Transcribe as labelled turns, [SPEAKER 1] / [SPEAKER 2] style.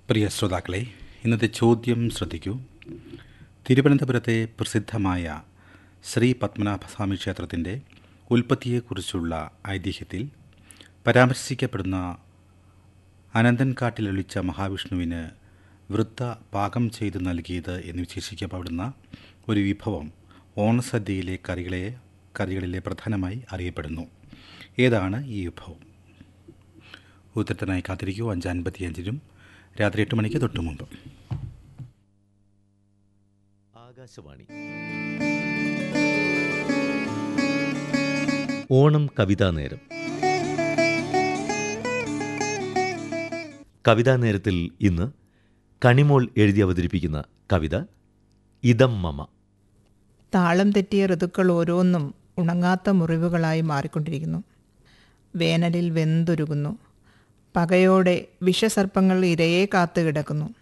[SPEAKER 1] പ്രിയ ശ്രോതാക്കളെ ഇന്നത്തെ ചോദ്യം ശ്രദ്ധിക്കൂ തിരുവനന്തപുരത്തെ പ്രസിദ്ധമായ ശ്രീ പത്മനാഭസ്വാമി ക്ഷേത്രത്തിൻ്റെ ഉൽപ്പത്തിയെക്കുറിച്ചുള്ള ഐതിഹ്യത്തിൽ പരാമർശിക്കപ്പെടുന്ന അനന്തൻകാട്ടിലൊളിച്ച മഹാവിഷ്ണുവിന് വൃദ്ധ പാകം ചെയ്തു നൽകിയത് എന്ന് വിശേഷിക്കപ്പെടുന്ന ഒരു വിഭവം ഓണസദ്യയിലെ കറികളെ കറികളിലെ പ്രധാനമായി അറിയപ്പെടുന്നു ഏതാണ് ഈ വിഭവം ഉത്തരത്തിനായി കാത്തിരിക്കൂ അഞ്ച് അൻപത്തിയഞ്ചിനും രാത്രി എട്ട് മണിക്ക് തൊട്ടു മുമ്പ്
[SPEAKER 2] ആകാശവാണി ഓണം കവിതാ നേരം കവിതാ നേരത്തിൽ ഇന്ന് കണിമോൾ എഴുതി അവതരിപ്പിക്കുന്ന കവിത ഇതം മമ
[SPEAKER 3] താളം തെറ്റിയ ഋതുക്കൾ ഓരോന്നും ഉണങ്ങാത്ത മുറിവുകളായി മാറിക്കൊണ്ടിരിക്കുന്നു വേനലിൽ വെന്തുരുകുന്നു പകയോടെ വിഷസർപ്പങ്ങൾ ഇരയെ കാത്തു കിടക്കുന്നു